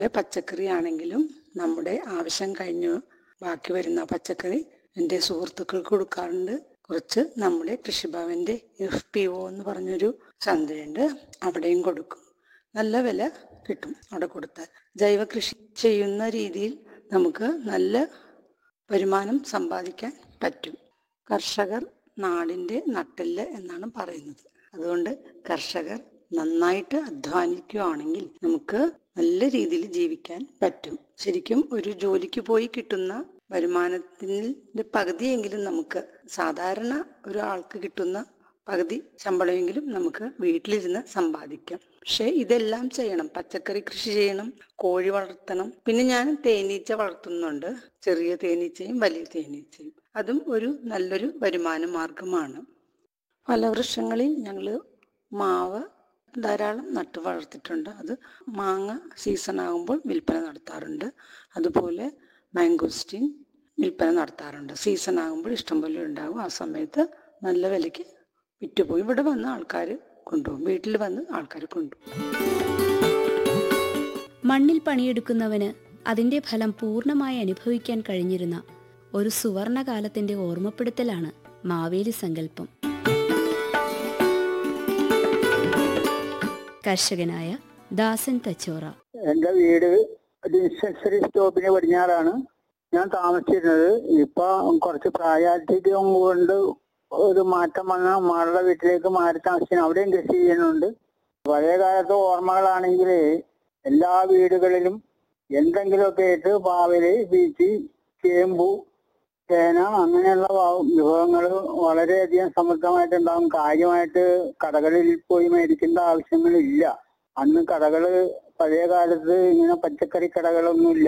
പച്ചക്കറി ആണെങ്കിലും നമ്മുടെ ആവശ്യം കഴിഞ്ഞു ബാക്കി വരുന്ന പച്ചക്കറി എൻ്റെ സുഹൃത്തുക്കൾക്ക് കൊടുക്കാറുണ്ട് കുറച്ച് നമ്മുടെ കൃഷിഭവന്റെ എഫ് പി ഒ എന്ന് പറഞ്ഞൊരു ചന്തയുണ്ട് അവിടെയും കൊടുക്കും നല്ല വില കിട്ടും അവിടെ കൊടുത്താൽ ജൈവ കൃഷി ചെയ്യുന്ന രീതിയിൽ നമുക്ക് നല്ല വരുമാനം സമ്പാദിക്കാൻ പറ്റും കർഷകർ നാടിൻ്റെ നട്ടെല്ല് എന്നാണ് പറയുന്നത് അതുകൊണ്ട് കർഷകർ നന്നായിട്ട് അധ്വാനിക്കുകയാണെങ്കിൽ നമുക്ക് നല്ല രീതിയിൽ ജീവിക്കാൻ പറ്റും ശരിക്കും ഒരു ജോലിക്ക് പോയി കിട്ടുന്ന വരുമാനത്തിൻ്റെ പകുതിയെങ്കിലും നമുക്ക് സാധാരണ ഒരാൾക്ക് കിട്ടുന്ന പകുതി ശമ്പളമെങ്കിലും നമുക്ക് വീട്ടിലിരുന്ന് സമ്പാദിക്കാം പക്ഷെ ഇതെല്ലാം ചെയ്യണം പച്ചക്കറി കൃഷി ചെയ്യണം കോഴി വളർത്തണം പിന്നെ ഞാൻ തേനീച്ച വളർത്തുന്നുണ്ട് ചെറിയ തേനീച്ചയും വലിയ തേനീച്ചയും അതും ഒരു നല്ലൊരു വരുമാന മാർഗമാണ് ഫലവൃക്ഷങ്ങളിൽ ഞങ്ങൾ മാവ് ധാരാളം നട്ടു വളർത്തിയിട്ടുണ്ട് അത് മാങ്ങ സീസൺ ആകുമ്പോൾ വിൽപ്പന നടത്താറുണ്ട് അതുപോലെ മാംഗോസ്റ്റീൻ വിൽപ്പന നടത്താറുണ്ട് സീസൺ ആകുമ്പോൾ ഇഷ്ടംപോലെ ഉണ്ടാകും ആ സമയത്ത് നല്ല വിലയ്ക്ക് വിറ്റുപോയി ഇവിടെ വന്ന് ആൾക്കാർ കൊണ്ടുപോകും വീട്ടിൽ വന്ന് ആൾക്കാർ കൊണ്ടുപോകും മണ്ണിൽ പണിയെടുക്കുന്നവന് അതിന്റെ ഫലം പൂർണ്ണമായി അനുഭവിക്കാൻ കഴിഞ്ഞിരുന്ന ഒരു സുവർണകാലത്തിന്റെ ഓർമ്മപ്പെടുത്തലാണ് മാവേലി സങ്കല്പം കർഷകനായ ദാസൻ തച്ചോറ എന്റെ വീട് ഡിസ്പെൻസറി സ്റ്റോപ്പിന് പടിഞ്ഞാറാണ് ഞാൻ താമസിച്ചിരുന്നത് ഇപ്പൊ കുറച്ച് പ്രായാധിക്യം കൊണ്ട് ഒരു മാറ്റം വന്ന മകളുടെ വീട്ടിലേക്ക് മാറി താമസിക്കുന്നു അവിടെയും കൃഷി ചെയ്യുന്നുണ്ട് പഴയ കാലത്തെ ഓർമ്മകളാണെങ്കിൽ എല്ലാ വീടുകളിലും എന്തെങ്കിലുമൊക്കെ ആയിട്ട് പാവല് ബീച്ച് ചേമ്പു ചേന അങ്ങനെയുള്ള വിഭവങ്ങൾ വളരെയധികം സമൃദ്ധമായിട്ടുണ്ടാകും കാര്യമായിട്ട് കടകളിൽ പോയി മേടിക്കേണ്ട ആവശ്യങ്ങളില്ല അന്ന് കടകള് പഴയ കാലത്ത് ഇങ്ങനെ പച്ചക്കറി കടകളൊന്നുമില്ല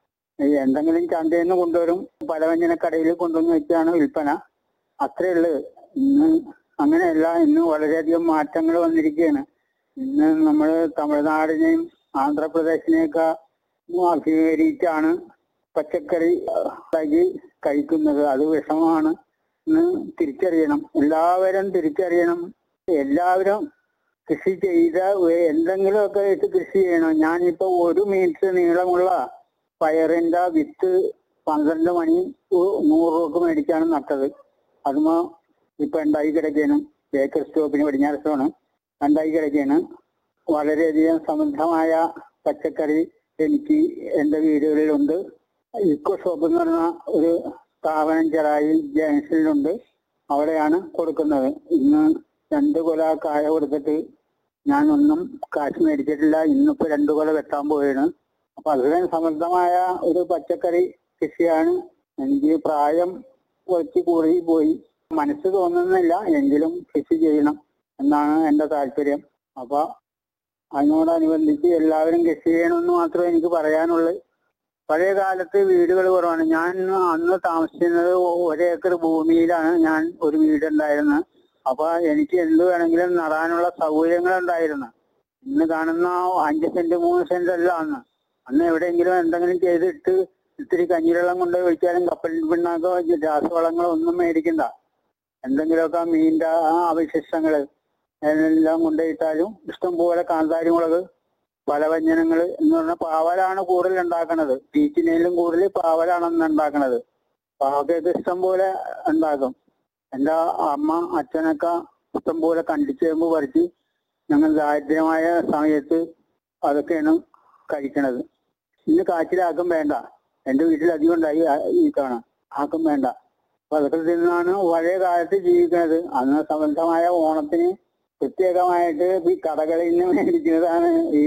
ഈ എന്തെങ്കിലും ചന്തയിൽ നിന്ന് കൊണ്ടുവരും പലവ്യഞ്ജന കടയിൽ കൊണ്ടുവന്ന് വെച്ചാണ് വിൽപ്പന അത്രേ ഉള്ളു ഇന്ന് അങ്ങനെയല്ല ഇന്ന് വളരെയധികം മാറ്റങ്ങൾ വന്നിരിക്കുകയാണ് ഇന്ന് നമ്മൾ തമിഴ്നാടിനെയും ആന്ധ്രാപ്രദേശിനെയൊക്കെ അഭിമുഖീകരിച്ചാണ് പച്ചക്കറി ഉണ്ടാക്കി കഴിക്കുന്നത് അത് വിഷമമാണ് എന്ന് തിരിച്ചറിയണം എല്ലാവരും തിരിച്ചറിയണം എല്ലാവരും കൃഷി ചെയ്ത വേ- എന്തെങ്കിലുമൊക്കെ ഇട്ട് കൃഷി ചെയ്യണം ഞാനിപ്പോ ഒരു മീറ്റർ നീളമുള്ള പയറിന്റെ വിത്ത് പന്ത്രണ്ട് മണി ഉ- നൂറ് രൂപക്ക് മേടിച്ചാണ് നട്ടത് അതുമോ ഇപ്പൊ ഉണ്ടായി കിടക്കുകയാണ് ബേക്കർ സ്റ്റോപ്പിന് പടിഞ്ഞാറത്തോണ് ഉണ്ടായി കിടക്കുകയാണ് വളരെയധികം സമൃദ്ധമായ പച്ചക്കറി എനിക്ക് എന്റെ വീടുകളിലുണ്ട് ഇക്കോ ഷോപ്പ് എന്ന് പറഞ്ഞ ഒരു സ്ഥാപനം ചെറായി ജംഗ്ഷനിലുണ്ട് അവിടെയാണ് കൊടുക്കുന്നത് ഇന്ന് രണ്ട് കൊല കായ കൊടുത്തിട്ട് ഞാനൊന്നും കാശ് മേടിച്ചിട്ടില്ല ഇന്നിപ്പോ രണ്ടു കൊല വെട്ടാൻ പോയാണ് അപ്പൊ അത്രയും സമൃദ്ധമായ ഒരു പച്ചക്കറി കൃഷിയാണ് എനിക്ക് പ്രായം കുറച്ച് കൂടി പോയി മനസ്സ് തോന്നുന്നില്ല എങ്കിലും കൃഷി ചെയ്യണം എന്നാണ് എന്റെ താല്പര്യം അപ്പൊ അതിനോടനുബന്ധിച്ച് എല്ലാവരും കൃഷി ചെയ്യണമെന്ന് മാത്രമേ എനിക്ക് പറയാനുള്ളൂ പഴയ കാലത്ത് വീടുകൾ കുറവാണ് ഞാൻ അന്ന് താമസിച്ചിരുന്നത് ഒരേക്കർ ഭൂമിയിലാണ് ഞാൻ ഒരു വീടുണ്ടായിരുന്നത് അപ്പൊ എനിക്ക് എന്ത് വേണമെങ്കിലും നടാനുള്ള സൗകര്യങ്ങൾ ഉണ്ടായിരുന്നു ഇന്ന് കാണുന്ന അഞ്ച് സെന്റ് മൂന്ന് സെന്റ് അല്ല അന്ന് അന്ന് എവിടെയെങ്കിലും എന്തെങ്കിലും ചെയ്തിട്ട് ഇത്തിരി കഞ്ഞിവെള്ളം കൊണ്ട് ഒഴിച്ചാലും കപ്പൽ പിണ്ണാക്കോ രാസവളങ്ങളോ ഒന്നും മേടിക്കണ്ട എന്തെങ്കിലുമൊക്കെ മീനിന്റെ ആ അവശിഷ്ടങ്ങള് എല്ലാം കൊണ്ടുപോയിട്ടാലും ഇഷ്ടം പോലെ കാന്താരി മുളക് പലവ്യഞ്ജനങ്ങൾ എന്ന് പറഞ്ഞാൽ പാവലാണ് കൂടുതൽ ഉണ്ടാക്കണത് ബീച്ചിനേലും കൂടുതൽ പാവലാണ് അന്ന് ഉണ്ടാക്കണത് പാവക്കൊക്കെ ഇഷ്ടം പോലെ ഉണ്ടാക്കും എന്റെ അമ്മ അച്ഛനൊക്കെ ഇഷ്ടം പോലെ കണ്ടിച്ചേമ്പ് പറിച്ച് ഞങ്ങൾ ദാരിദ്ര്യമായ സമയത്ത് അതൊക്കെയാണ് കഴിക്കണത് ഇന്ന് കാച്ചിലാക്കും വേണ്ട എന്റെ വീട്ടിൽ അധികം ഉണ്ടായി ആ- ഈ തവണ ആക്കും വേണ്ട അപ്പൊ അതൊക്കെ തിന്നാണ് പഴയ കാലത്ത് ജീവിക്കുന്നത് അന്ന് സംബന്ധമായ ഓണത്തിന് പ്രത്യേകമായിട്ട് ഈ കടകളിൽ നിന്ന് മേടിക്കുന്നതാണ് ഈ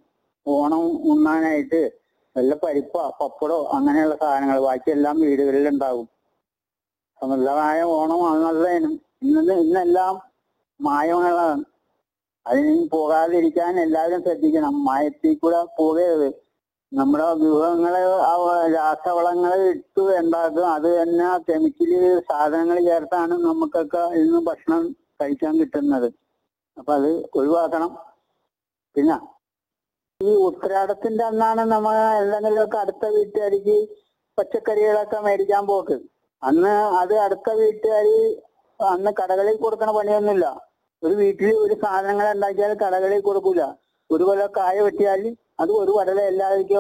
ഓണം ഉണ്ണാനായിട്ട് വല്ല പരിപ്പോ പപ്പടോ അങ്ങനെയുള്ള സാധനങ്ങൾ ബാക്കിയെല്ലാം വീടുകളിൽ ഉണ്ടാകും സമൃദ്ധമായ ഓണം അന്നല്ലേനും ഇന്ന് ഇന്നെല്ലാം മായങ്ങളാണ് അതിന് പോകാതിരിക്കാൻ എല്ലാവരും ശ്രദ്ധിക്കണം മായത്തിൽ കൂടെ പോകരുത് നമ്മുടെ വിഭവങ്ങള് ആ രാസവളങ്ങൾ ഇട്ട് ഉണ്ടാക്കും അത് തന്നെ കെമിക്കല് സാധനങ്ങൾ ചേർത്താണ് നമുക്കൊക്കെ ഇന്ന് ഭക്ഷണം കഴിക്കാൻ കിട്ടുന്നത് അപ്പൊ അത് ഒഴിവാക്കണം പിന്നെ ഈ ഉത്രാടത്തിന്റെ അന്നാണ് നമ്മൾ എന്തെങ്കിലുമൊക്കെ അടുത്ത വീട്ടുകാർക്ക് പച്ചക്കറികളൊക്കെ മേടിക്കാൻ പോക്ക് അന്ന് അത് അടുത്ത വീട്ടുകാര് അന്ന് കടകളിൽ കൊടുക്കണ പണിയൊന്നുമില്ല ഒരു വീട്ടിൽ ഒരു സാധനങ്ങൾ ഉണ്ടാക്കിയാൽ കടകളിൽ കൊടുക്കൂല ഒരു കൊല്ലം കായ വെട്ടിയാൽ അത് ഒരു വടല എല്ലാവർക്കും